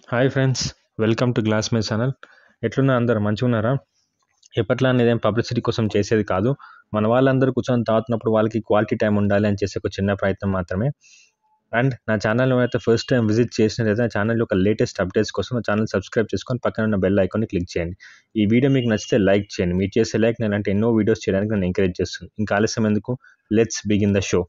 hi friends welcome to glass my channel ఎట్లున్నారు అందరు మంచిగా ఉన్నారా ఎప్పట్లా అనేది ఏం పబ్లిసిటీ కోసం చేసేది కాదు మన వాళ్ళందరూ కూర్చొని తాగుతున్నప్పుడు వాళ్ళకి క్వాలిటీ టైం ఉండాలి అని చేసే ఒక చిన్న ప్రయత్నం మాత్రమే అండ్ నా ఛానల్ అయితే ఫస్ట్ టైం విజిట్ చేసినట్లయితే నా ఛానల్ యొక్క లేటెస్ట్ అప్డేట్స్ కోసం నా ఛానల్ సబ్స్క్రైబ్ చేసుకొని పక్కన ఉన్న బెల్ ఐకాన్ని క్లిక్ చేయండి ఈ వీడియో మీకు నచ్చితే లైక్ చేయండి మీరు చేసే లైక్ నేను అంటే ఎన్నో వీడియోస్ చేయడానికి నేను ఎంకరేజ్ చేస్తుంది ఇంకా ఆలస్యం ఎందుకు లెట్స్ బిగిన్ ద షో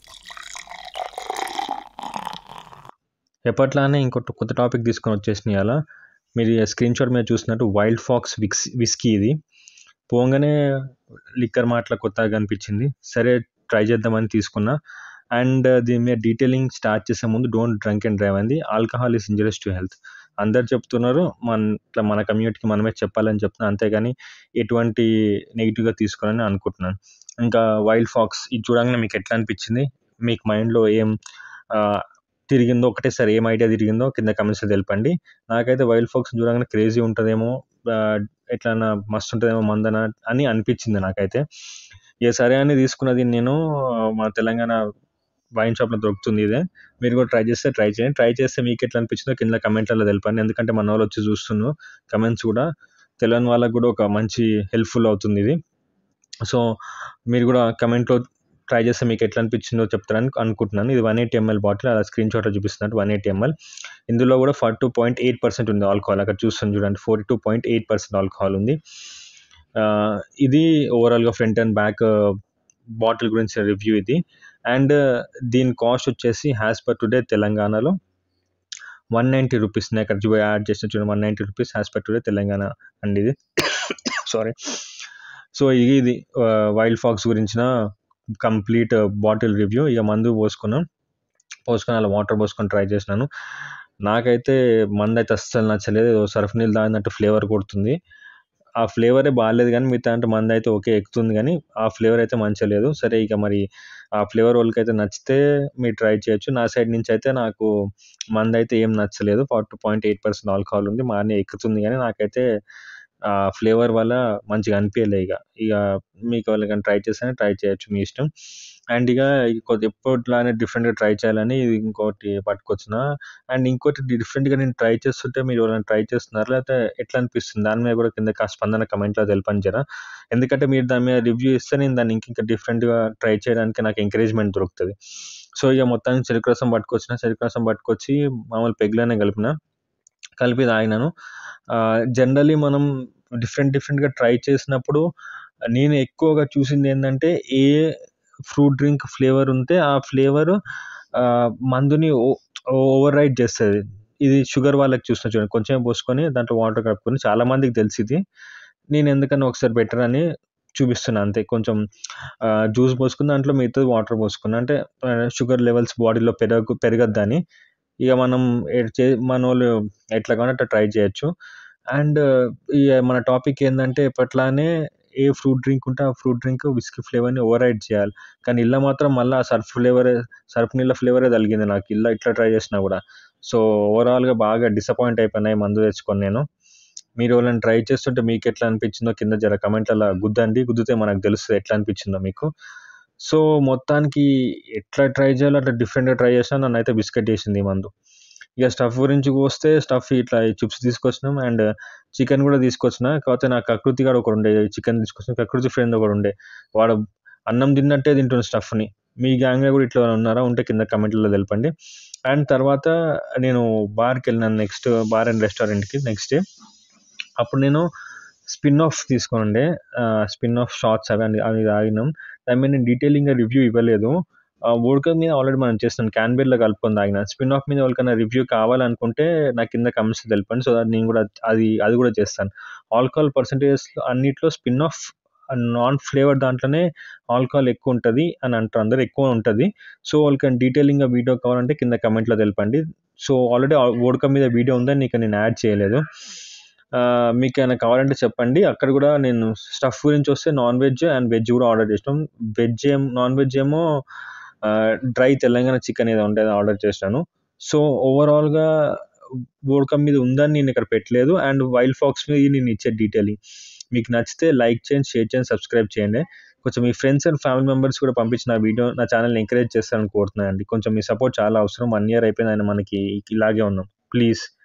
ఎప్పట్లానే ఇంకొక కొత్త టాపిక్ తీసుకొని వచ్చేసినాయి అలా మీరు స్క్రీన్ షాట్ మీద చూసినట్టు వైల్డ్ ఫాక్స్ విక్స్ విస్కీ ఇది పోగానే లిక్కర్ మాటల కొత్తగా కనిపించింది సరే ట్రై చేద్దామని తీసుకున్నా అండ్ దీని మీద డీటెయిలింగ్ స్టార్ట్ చేసే ముందు డోంట్ డ్రంక్ అండ్ డ్రైవ్ అంది alcohol is injuries to health అందరు చెప్తున్నారు మన ఇట్లా మన కమ్యూనిటీకి మనమే చెప్పాలని చెప్తున్నాను అంతేగాని ఎటువంటి నెగిటివ్గా తీసుకోవాలని అనుకుంటున్నాను ఇంకా వైల్డ్ ఫాక్స్ ఇది చూడంగానే మీకు ఎట్లా అనిపించింది మీకు మైండ్లో ఏం తిరిగిందో ఒకటేసారి ఏం ఐడియా తిరిగిందో కింద కమెంట్స్లో తెలపండి నాకైతే వైల్డ్ ఫాక్స్ చూడగానే క్రేజీ ఉంటుందేమో ఎట్లా మస్తు ఉంటుందేమో మందన అని అనిపించింది నాకైతే ఇక సరే అని తీసుకున్నది నేను మా తెలంగాణ వైన్ షాప్లో దొరుకుతుంది ఇదే మీరు కూడా ట్రై చేస్తే ట్రై చేయండి ట్రై చేస్తే మీకు ఎట్లా అనిపించిందో కింద కమెంట్లలో తెలపండి ఎందుకంటే మన వాళ్ళు వచ్చి చూస్తున్నారు కమెంట్స్ కూడా తెలియని వాళ్ళకి కూడా ఒక మంచి హెల్ప్ఫుల్ అవుతుంది ఇది సో మీరు కూడా కమెంట్లో ట్రై చేస్తే మీకు ఎట్లా అనిపించిందో చెప్తారని అనుకుంటున్నాను ఇది వన్ ఎయిటీ ఎంఎల్ బాటిల్ అలా స్క్రీన్ షాట్లో చూపిస్తున్నట్టు వన్ ఎయిటీ ఎంఎల్ ఇందులో కూడా forty two point eight percent ఉంది ఆల్కహాల్ అక్కడ చూస్తాను చూడండి forty two point eight percent alcohol ఉంది ఇది ఓవరాల్గా ఫ్రంట్ అండ్ బ్యాక్ బాటిల్ గురించి రివ్యూ ఇది అండ్ దీని కాస్ట్ వచ్చేసి హ్యాస్ పర్ టుడే తెలంగాణలో వన్ నైంటీ రూపీస్ ఇక్కడ చూ యాడ్ చేసిన చూడండి one ninety rupees as per today Telangana అండి ఇది సారీ సో ఇది ఇది వైల్డ్ ఫాక్స్ గురించిన కంప్లీట్ బాటిల్ రివ్యూ ఇక మందు పోసుకున్నాం పోసుకొని అలా వాటర్ పోసుకొని ట్రై చేసినాను నాకైతే మందు అయితే అస్సలు నచ్చలేదు ఏదో సర్ఫ్ నీళ్ళు తాగినట్టు ఫ్లేవర్ కొడుతుంది ఆ ఫ్లేవరే బాగాలేదు కానీ మిగతా అంటే మంది అయితే ఓకే ఎక్కుతుంది కానీ ఆ ఫ్లేవర్ అయితే మంచిగా లేదు సరే ఇక మరి ఆ ఫ్లేవర్ వాళ్ళకి అయితే నచ్చితే మీరు ట్రై చేయొచ్చు నా సైడ్ నుంచి అయితే నాకు మంది అయితే ఏం నచ్చలేదు forty point eight percent alcohol ఉంది మానే ఎక్కుతుంది కానీ నాకైతే ఆ ఫ్లేవర్ వల్ల మంచిగా అనిపించలే ఇక ఇక మీకు వాళ్ళకి ట్రై చేస్తే ట్రై చేయొచ్చు మీ ఇష్టం అండ్ ఇక కొద్ది ఎప్పటిలానే డిఫరెంట్గా ట్రై చేయాలని ఇంకోటి పట్టుకొచ్చిన అండ్ ఇంకోటి డిఫరెంట్గా నేను ట్రై చేస్తుంటే మీరు ఎవరైనా ట్రై చేస్తున్నారు లేకపోతే ఎట్లా అనిపిస్తుంది దాని మీద కూడా కింద స్పందన కమెంట్లో తెలిపని జరా ఎందుకంటే మీరు దాని మీద రివ్యూ ఇస్తే నేను దాన్ని ఇంక డిఫరెంట్గా ట్రై చేయడానికి నాకు ఎంకరేజ్మెంట్ దొరుకుతుంది సో ఇక మొత్తానికి చెరుకు రసం పట్టుకొచ్చిన చెరుకు రసం పట్టుకొచ్చి మామూలు పెగ్లోనే కలిపిన కలిపి తాగినాను జనరలీ మనం డిఫరెంట్ డిఫరెంట్గా ట్రై చేసినప్పుడు నేను ఎక్కువగా చూసింది ఏంటంటే ఏ ఫ్రూట్ డ్రింక్ ఫ్లేవర్ ఉంటే ఆ ఫ్లేవర్ మందుని ఓవర్ రైడ్ చేస్తుంది ఇది షుగర్ వాళ్ళకి చూసిన చూడండి కొంచెం పోసుకొని దాంట్లో వాటర్ కలుపుకొని చాలా మందికి తెలిసింది నేను ఎందుకని ఒకసారి బెటర్ అని చూపిస్తున్నా అంతే కొంచెం జ్యూస్ పోసుకుని దాంట్లో మిగతా వాటర్ పోసుకున్నా అంటే షుగర్ లెవెల్స్ బాడీలో పెరగ పెరగద్దని ఇక మనం చే మన వాళ్ళు ఎట్లా కావాలంటే అట్లా ట్రై చేయొచ్చు అండ్ ఇక మన టాపిక్ ఏంటంటే ఎప్పట్లానే ఏ ఫ్రూట్ డ్రింక్ ఉంటే ఆ ఫ్రూట్ డ్రింక్ విస్కీ ఫ్లేవర్ని ఓవర్ రైడ్ చేయాలి కానీ ఇలా మాత్రం మళ్ళీ ఆ సర్ఫ్ ఫ్లేవరే సర్ఫ్ నీళ్ళ ఫ్లేవరే తగిలింది నాకు ఇలా ఇట్లా ట్రై చేసినా కూడా సో ఓవరాల్గా బాగా డిసప్పాయింట్ అయిపోయినాయి మందు తెచ్చుకొని నేను మీరు ఎవరైనా ట్రై చేస్తుంటే మీకు ఎట్లా అనిపించిందో కింద జర కమెంట్లలో గుద్దండి గుద్దితే మనకు తెలుస్తుంది ఎట్లా అనిపించిందో మీకు సో మొత్తానికి ఎట్లా ట్రై చేయాలో అట్లా డిఫరెంట్గా ట్రై చేసినా నన్ను అయితే బిస్కెట్ చేసింది ఈ మందు ఇక స్టఫ్ గురించి వస్తే స్టఫ్ ఇట్లా చిప్స్ తీసుకొచ్చినాం అండ్ చికెన్ కూడా తీసుకొచ్చిన కాకపోతే నాకు కకృతి కూడా ఒకడు ఉండే చికెన్ తీసుకొచ్చిన కకృతి ఫ్రెండ్ ఒకడు ఉండే వాడు అన్నం తిన్నట్టే తింటున్న స్టఫ్ని మీ గ్యాంగ్లో కూడా ఇట్లా ఉన్నారా ఉంటే కింద కమెంట్లలో తెలపండి అండ్ తర్వాత నేను బార్కి వెళ్ళినాను నెక్స్ట్ బార్ అండ్ రెస్టారెంట్కి నెక్స్ట్ డే అప్పుడు నేను స్పిన్ ఆఫ్ తీసుకొని ఉండే స్పిన్ ఆఫ్ షార్ట్స్ అవి అవి తాగినాం దాని మీద నేను డీటెయిలింగ్గా రివ్యూ ఇవ్వలేదు వోడ్కా మీద ఆల్రెడీ మనం చేస్తున్నాం క్యాన్బెర్లో కలుపుకొని తాగిన స్పిన్ ఆఫ్ మీద ఎవరికైనా రివ్యూ కావాలనుకుంటే నాకు కింద కమెంట్స్ తెలపండి సో దట్ నేను కూడా అది అది కూడా చేస్తాను ఆల్కహాల్ పర్సంటేజెస్ అన్నిట్లో స్పిన్ ఆఫ్ నాన్ ఫ్లేవర్ దాంట్లోనే ఆల్కహాల్ ఎక్కువ ఉంటుంది అని అంటారు అందరు ఎక్కువ ఉంటుంది సో వాళ్ళకి డీటెయిలింగ్గా వీడియో కావాలంటే కింద కమెంట్లో తెలపండి సో ఆల్రెడీ వోడ్కా మీద వీడియో ఉందని నీకు నేను యాడ్ చేయలేదు మీకు ఏమైనా కావాలంటే చెప్పండి అక్కడ కూడా నేను స్టఫ్ గురించి వస్తే నాన్ వెజ్ అండ్ వెజ్ కూడా ఆర్డర్ చేసినాం వెజ్ ఏం నాన్ వెజ్ ఏమో డ్రై తెలంగాణ చికెన్ ఏదో ఉండేది ఆర్డర్ చేసినాను సో ఓవరాల్గా వోడ్కా మీద ఉందని నేను ఇక్కడ పెట్టలేదు అండ్ వైల్డ్ ఫాక్స్ మీద నేను ఇచ్చే డీటెయిలింగ్ మీకు నచ్చితే లైక్ చేయండి షేర్ చేయండి సబ్స్క్రైబ్ చేయండి కొంచెం మీ ఫ్రెండ్స్ అండ్ ఫ్యామిలీ మెంబర్స్ కూడా పంపించిన వీడియో నా ఛానల్ని ఎంకరేజ్ చేస్తారని కోరుతున్నానండి కొంచెం మీ సపోర్ట్ చాలా అవసరం వన్ ఇయర్ అయిపోయింది ఆయన మనకి ఇలాగే ఉన్నాం ప్లీజ్